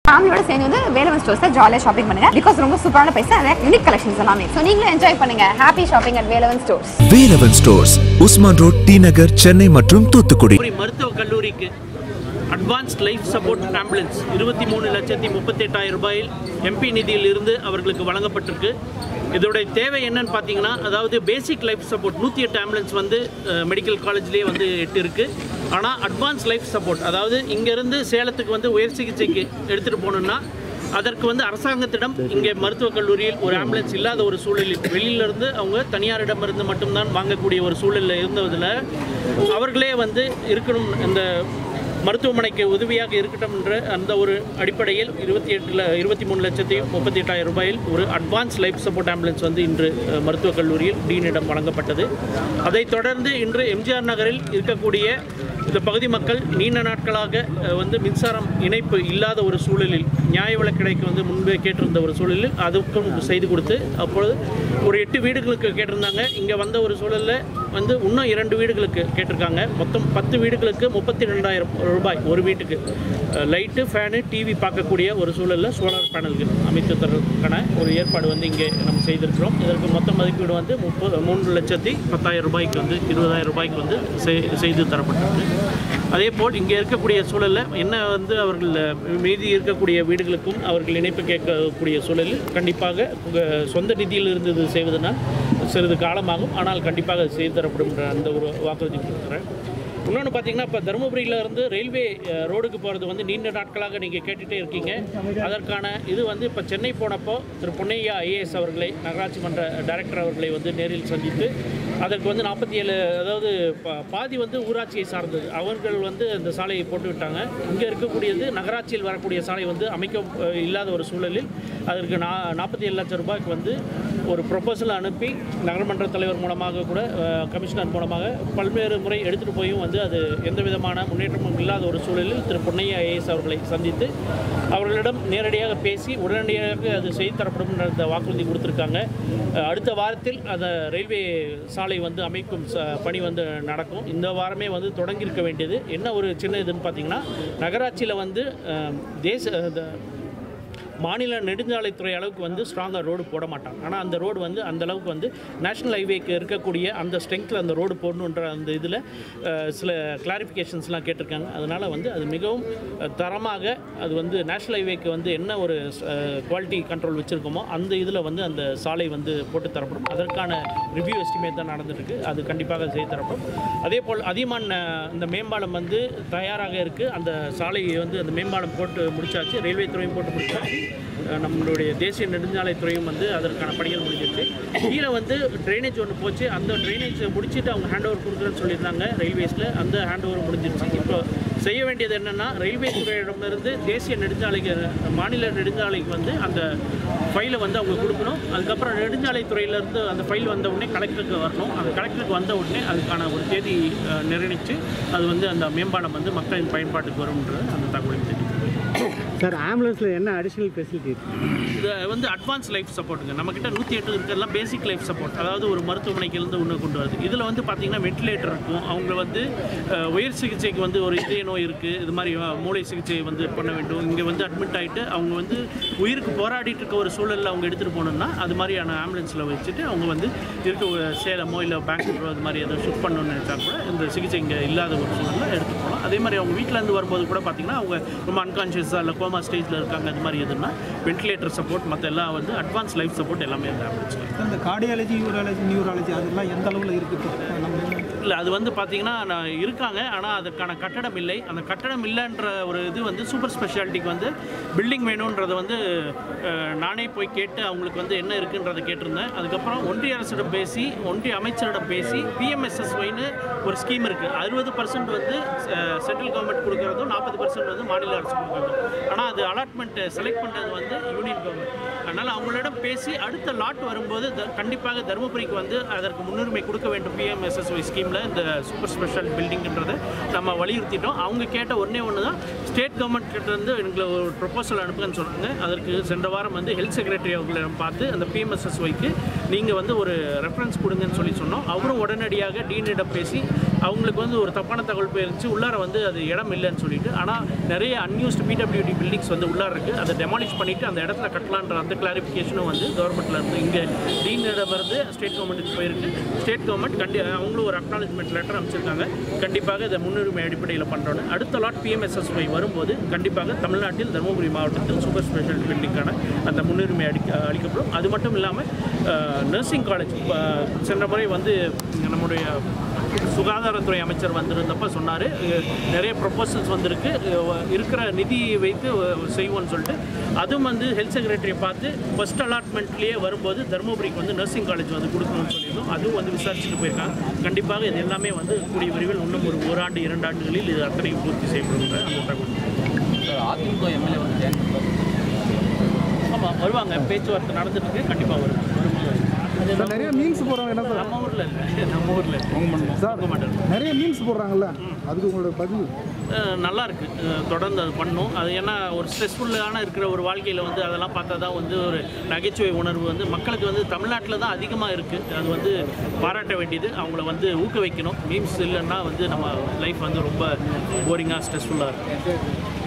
ஃபேமிலியோட சேர்ந்து வந்து வேலவன் ஸ்டோர்ஸ்ல ஜாலியாக ஷாப்பிங் பண்ணுங்க பிகாஸ் ரொம்ப சூப்பரான பைசா நிறைய யூனிக் கலெக்ஷன்ஸ் எல்லாமே ஸோ நீங்களும் என்ஜாய் பண்ணுங்க happy shopping at Velavan stores Velavan stores Usman road T Nagar Chennai மற்றும் தூத்துக்குடி கல்லூரி மருத்துவக் கல்லூரிக்கு அட்வான்ஸ்ட் லைஃப் சப்போர்ட் ஆம்புலன்ஸ் இருபத்தி மூணு லட்சத்தி முப்பத்தெட்டாயிரம் ரூபாயில் எம்பி நிதியில் இருந்து அவர்களுக்கு வழங்கப்பட்டிருக்கு இதோடைய தேவை என்னன்னு பார்த்தீங்கன்னா அதாவது பேசிக் லைஃப் சப்போர்ட் நூற்றி எட்டு ஆம்புலன்ஸ் வந்து மெடிக்கல் காலேஜ்லேயே வந்து எட்டு இருக்குது ஆனால் அட்வான்ஸ் லைஃப் சப்போர்ட் அதாவது இங்கேருந்து சேலத்துக்கு வந்து உயர் சிகிச்சைக்கு எடுத்துகிட்டு போகணுன்னா அதற்கு வந்து அரசாங்கத்திடம் இங்கே மருத்துவக் கல்லூரியில் ஒரு ஆம்புலன்ஸ் இல்லாத ஒரு சூழலில் வெளியிலிருந்து அவங்க தனியாரிடமிருந்து மட்டும்தான் வாங்கக்கூடிய ஒரு சூழலில் இருந்ததில் அவர்களே வந்து இருக்கணும் இந்த மருத்துவமனைக்கு உதவியாக இருக்கட்டும் என்ற அந்த ஒரு அடிப்படையில் இருபத்தி எட்டில் இருபத்தி மூணு லட்சத்தி முப்பத்தி எட்டாயிரம் ரூபாயில் ஒரு அட்வான்ஸ் லைஃப் சப்போர்ட் ஆம்புலன்ஸ் வந்து இன்று அஹ், மருத்துவக் கல்லூரியில் டீனிடம் வழங்கப்பட்டது அதைத் தொடர்ந்து இன்று எம்ஜிஆர் நகரில் இருக்கக்கூடிய இந்த பகுதி மக்கள் நீண்ட நாட்களாக அஹ், வந்து மின்சாரம் இணைப்பு இல்லாத ஒரு சூழலில் நியாய விலைக்கடைக்கு வந்து முன்பே கேட்டிருந்த ஒரு சூழலில் அதுக்கும் செய்து கொடுத்து அப்பொழுது ஒரு எட்டு வீடுகளுக்கு கேட்டிருந்தாங்க இங்கே வந்த ஒரு சூழலில் வந்து இன்னும் இரண்டு வீடுகளுக்கு கேட்டிருக்காங்க மொத்தம் பத்து வீடுகளுக்கு முப்பத்தி ரெண்டாயிரம் ரூபாய் ஒரு வீட்டுக்கு லைட்டு ஃபேனு டிவி பார்க்கக்கூடிய ஒரு சூழலில் சோலார் பேனல்கள் அமைத்து தரதுக்கான ஒரு ஏற்பாடு வந்து இங்கே நம்ம செய்திருக்கிறோம் இதற்கு மொத்த மதிப்பீடு வந்து முப்பது மூன்று லட்சத்தி பத்தாயிரம் ரூபாய்க்கு வந்து இருபதாயிரம் ரூபாய்க்கு வந்து செய்- செய்து தரப்பட்டிருக்கு அதே போல் இங்கே இருக்கக்கூடிய சூழலில் என்ன வந்து அவர்கள் மீதி இருக்கக்கூடிய வீடுகளுக்கும் அவர்கள் இணைப்பு கேட்கக்கூடிய சூழலில் கண்டிப்பாக உங்க சொந்த நிதியில் இருந்து இது செய்வதனால் சிறிது காலமாகும் ஆனால் கண்டிப்பாக அது செய்து தரப்படும் என்ற அந்த ஒரு வாக்குறுதி கொடுக்குறேன் இன்னொன்று பார்த்தீங்கன்னா இப்போ தருமபுரியில இருந்து ரயில்வே அஹ், ரோடுக்கு போகிறது வந்து நீண்ட நாட்களாக நீங்கள் கேட்டுகிட்டே இருக்கீங்க அதற்கான இது வந்து இப்போ சென்னை போனப்போ திரு பொன்னையா ஐஏஎஸ் அவர்களை நகராட்சி மன்ற டைரக்டர் அவர்களை வந்து நேரில் சந்தித்து அதற்கு வந்து நாற்பத்தி ஏழு அதாவது பா- பாதி வந்து ஊராட்சியை சார்ந்தது அவர்கள் வந்து அந்த சாலையை போட்டு விட்டாங்க இங்கே இருக்கக்கூடியது நகராட்சியில் வரக்கூடிய சாலை வந்து அமைக்க அஹ், இல்லாத ஒரு சூழலில் அதற்கு நா நாற்பத்தி ஏழு லட்சம் ரூபாய்க்கு வந்து ஒரு ப்ரொபோசல் அனுப்பி நகரமன்ற தலைவர் மூலமாக கூட அஹ், கமிஷனர் மூலமாக பல்வேறு முறை எடுத்துகிட்டு போயும் வந்து அது எந்த விதமான முன்னேற்றமும் இல்லாத ஒரு சூழலில் திரு பொன்னையா ஐஏஎஸ் அவர்களை சந்தித்து அவர்களிடம் நேரடியாக பேசி உடனடியாக அது செய்து தரப்படும் என்ற அந்த வாக்குறுதி கொடுத்துருக்காங்க அஹ், அடுத்த வாரத்தில் அந்த ரயில்வே சாலை வந்து அமைக்கும் ச- பணி வந்து நடக்கும் இந்த வாரமே வந்து தொடங்கியிருக்க வேண்டியது என்ன ஒரு சின்ன இதுன்னு பார்த்தீங்கன்னா நகராட்சியில் வந்து அஹ், தேச அந்த மாநில நெடுஞ்சாலைத்துறை அளவுக்கு வந்து ஸ்ட்ராங்காக ரோடு போட மாட்டாங்க ஆனால் அந்த ரோடு வந்து அந்த அளவுக்கு வந்து நேஷனல் ஹைவேக்கு இருக்கக்கூடிய அந்த ஸ்ட்ரெங்த்தில் அந்த ரோடு போடணுன்ற அந்த இதில் சில கிளாரிஃபிகேஷன்ஸ்லாம் கேட்டிருக்காங்க அதனால் வந்து அது மிகவும் அஹ், தரமாக அது வந்து நேஷனல் ஹைவேக்கு வந்து என்ன ஒரு குவாலிட்டி கண்ட்ரோல் வச்சுருக்கோமோ அந்த இதில் வந்து அந்த சாலை வந்து போட்டு தரப்படும் அதற்கான ரிவ்யூ எஸ்டிமேட் தான் நடந்துட்டுருக்கு அது கண்டிப்பாக செய்து தரப்படும் அதே போல் அதியமான் அஹ், இந்த மேம்பாலம் வந்து தயாராக இருக்குது அந்த சாலையை வந்து அந்த மேம்பாலம் போட்டு முடிச்சாச்சு ரயில்வே துறையும் போட்டு முடிச்சாச்சு அஹ், நம்மளுடைய தேசிய நெடுஞ்சாலைத்துறையும் வந்து அதற்கான பணிகள் முடிஞ்சிருச்சு கீழே வந்து ட்ரைனேஜ் ஒன்று போச்சு அந்த ட்ரைனேஜ் முடிச்சுட்டு அவங்க ஹேண்ட் ஓவர் கொடுக்குறேன்னு சொல்லியிருந்தாங்க ரயில்வேஸில் அந்த ஹேண்ட் ஓவர் முடிஞ்சிருச்சு இப்போ செய்ய வேண்டியது என்னென்னா ரயில்வே துறையிடமிருந்து தேசிய நெடுஞ்சாலைக்கு மாநில நெடுஞ்சாலைக்கு வந்து அந்த ஃபைலை வந்து அவங்க கொடுக்கணும் அதுக்கப்புறம் நெடுஞ்சாலைத்துறையிலேருந்து அந்த ஃபைல் வந்த உடனே கலெக்டருக்கு வரணும் அந்த கலெக்டருக்கு வந்த உடனே அதுக்கான ஒரு தேதி அஹ், நிர்ணயித்து அது வந்து அந்த மேம்பாலம் வந்து மக்களின் பயன்பாட்டுக்கு வரும்ன்ற அந்த தகவலை தெரிவிக்கிறேன் சார் ஆம்புலன்ஸில் என்ன அடிஷ்னல் ஃபெசிலிட்டி இருக்கு இது வந்து அட்வான்ஸ் லைஃப் சப்போர்ட்டுங்க நம்மக்கிட்ட நூற்றி எட்டு இருக்கிறதுலாம் பேசிக் லைஃப் சப்போர்ட் அதாவது ஒரு மருத்துவமனைக்கு ஒன்று கொண்டு வருது இதில் வந்து பார்த்தீங்கன்னா வென்டிலேட்டர் இருக்கும் அவங்க வந்து அஹ், உயர் சிகிச்சைக்கு வந்து ஒரு இதய நோய் இருக்குது இது மாதிரி அஹ், மூளை சிகிச்சை வந்து பண்ண வேண்டும் இங்கே வந்து அட்மிட் ஆகிட்டு அவங்க வந்து உயிருக்கு போராடிட்டு இருக்க ஒரு சூழலில் அவங்க எடுத்துகிட்டு போகணுன்னா அது மாதிரியான ஆம்புலன்ஸில் வச்சுட்டு அவங்க வந்து இருக்க ஒரு சேலமோ இல்லை பெங்களூரோ அது மாதிரி ஏதோ ஷிஃப்ட் பண்ணணும்னு நினச்சா கூட இந்த சிகிச்சை இங்கே இல்லாத ஒரு சூழலில் எடுத்துகிட்டு போகலாம் அதே மாதிரி அவங்க வீட்டிலேருந்து வரும்போது கூட பார்த்தீங்கன்னா அவங்க ரொம்ப அன்கான்ஷியஸாக இல்லை கோமா ஸ்டேஜில் இருக்காங்க அது மாதிரி எதுனா வென்டிலேட்டர் சப்போர்ட் மற்ற எல்லாம் வந்து அட்வான்ஸ் லைஃப் சப்போர்ட் எல்லாமே அந்த ஆம்புலன்ஸில் இந்த கார்டியாலஜி யூராலஜி நியூராலஜி அதெல்லாம் எந்த அளவில் இருக்குது இப்போ நம்ம இல்லை அது வந்து பார்த்தீங்கன்னா நான் இருக்காங்க ஆனால் அதற்கான கட்டடம் இல்லை அந்த கட்டடம் இல்லைன்ற ஒரு இது வந்து சூப்பர் ஸ்பெஷாலிட்டிக்கு வந்து பில்டிங் வேணுன்றதை வந்து அஹ், நானே போய் கேட்டு அவங்களுக்கு வந்து என்ன இருக்குன்றதை கேட்டிருந்தேன் அதுக்கப்புறம் ஒன்றிய அரசிடம் பேசி ஒன்றிய அமைச்சரிடம் பேசி பிஎம்எஸ்எஸ்ஒய்னு ஒரு ஸ்கீம் இருக்குது அறுபது பர்சன்ட் வந்து சென்ட்ரல் கவர்மெண்ட் கொடுக்குறதும் நாற்பது பர்சன்ட் வந்து மாநில அரசு கொடுக்குறதும் ஆனால் அது அலாட்மெண்ட் செலக்ட் பண்ணுறது வந்து யூனியன் கவர்மெண்ட் அதனால் அவங்களிடம் பேசி அடுத்த லாட் வரும்போது த- கண்டிப்பாக தருமபுரிக்கு வந்து அதற்கு முன்னுரிமை கொடுக்க வேண்டும் பிஎம்எஸ்எஸ்ஒய் ஸ்கீமில் இந்த சூப்பர் ஸ்பெஷல் பில்டிங்ன்றதை நம்ம வலியுறுத்திட்டோம் அவங்க கேட்ட ஒன்றே ஒன்று தான் ஸ்டேட் கவர்மெண்ட் கிட்ட இருந்து எங்களை ஒரு ப்ரொபோசல் அனுப்புங்கன்னு சொன்னாங்க அதற்கு சென்ற வாரம் வந்து ஹெல்த் செக்ரட்டரி அவர்களிடம் பார்த்து அந்த பிஎம்எஸ்எஸ்ஒய்க்கு நீங்கள் வந்து ஒரு ரெஃபரன்ஸ் கொடுங்கன்னு சொல்லி சொன்னோம் அவரும் உடனடியாக டீனிடம் பேசி அவங்களுக்கு வந்து ஒரு தப்பான தகவல் போயிருந்துச்சு உள்ளார வந்து அது இடம் இல்லைன்னு சொல்லிட்டு ஆனால் நிறைய அன்யூஸ்டு பிடபிள்யூடி பில்டிங்ஸ் வந்து உள்ளார இருக்குது அதை டெமாலிஷ் பண்ணிவிட்டு அந்த இடத்துல கட்டலான்ற அந்த கிளாரிஃபிகேஷனும் வந்து கவர்மெண்ட்டில் இருந்து இங்கே டீனிடமிருந்து ஸ்டேட் கவர்மெண்ட்டுக்கு போயிருக்கு ஸ்டேட் கவர்மெண்ட் கண்டி அவங்களும் ஒரு அக்னாலஜ்மெண்ட் லெட்டர் அமைச்சிருக்காங்க கண்டிப்பாக இதை முன்னுரிமை அடிப்படையில் பண்ணுறோன்னு அடுத்த லாட் பிஎம்எஸ்எஸ்ஒய் வரும்போது கண்டிப்பாக தமிழ்நாட்டில் தருமபுரி மாவட்டத்தில் சூப்பர் ஸ்பெஷாலிட்டி பில்டிங்கான அந்த முன்னுரிமை அளிக்க அளிக்கப்படும் அது மட்டும் இல்லாமல் நர்சிங் காலேஜ் சென்ற முறை வந்து நம்முடைய சுகாதாரத்துறை அமைச்சர் வந்திருந்தப்ப சொன்னார் நிறைய ப்ரொபோசல்ஸ் வந்திருக்கு அஹ், இருக்கிற நிதியை வைத்து அஹ், செய்வோம்னு சொல்லிட்டு அதுவும் வந்து ஹெல்த் செக்ரட்டரியை பார்த்து ஃபர்ஸ்ட் அலாட்மெண்ட்லேயே வரும்போது தருமபுரிக்கு வந்து நர்சிங் காலேஜ் வந்து கொடுக்கணும்னு சொல்லியிருந்தோம் அதுவும் வந்து விசாரிச்சுட்டு போயிருக்காங்க கண்டிப்பாக இது எல்லாமே வந்து கூடிய விரைவில் இன்னும் ஒரு ஓராண்டு இரண்டு ஆண்டுகளில் இது அத்தனையும் பூர்த்தி செய்யப்படுகிற அந்த தகவல் அதிமுக எம்எல்ஏ வந்து ஜாயின் ஆமாம் வருவாங்க பேச்சுவார்த்தை நடந்துட்டு இருக்கு கண்டிப்பாக வருவாங்க அது சார் நிறைய மீம்ஸ் போடுறாங்க என்ன சார் நம்ம ஊரில் இல்லை நம்ம ஊரில் சார் உங்க மாட்டோம் நிறைய மீம்ஸ் போடுறாங்கல்ல அதுக்கு உங்களோட பதில் அஹ் நல்லா இருக்கு அஹ் தொடர்ந்து அது பண்ணணும் அது ஏன்னா ஒரு ஸ்ட்ரெஸ்ஃபுல்லான இருக்கிற ஒரு வாழ்க்கையில் வந்து அதெல்லாம் பார்த்தா தான் வந்து ஒரு நகைச்சுவை உணர்வு வந்து மக்களுக்கு வந்து தமிழ்நாட்டில் தான் அதிகமாக இருக்குது அது வந்து பாராட்ட வேண்டியது அவங்கள வந்து ஊக்குவிக்கணும் மீம்ஸ் இல்லைன்னா வந்து நம்ம லைஃப் வந்து ரொம்ப போரிங்காக ஸ்ட்ரெஸ்ஃபுல்லாக இருக்கும்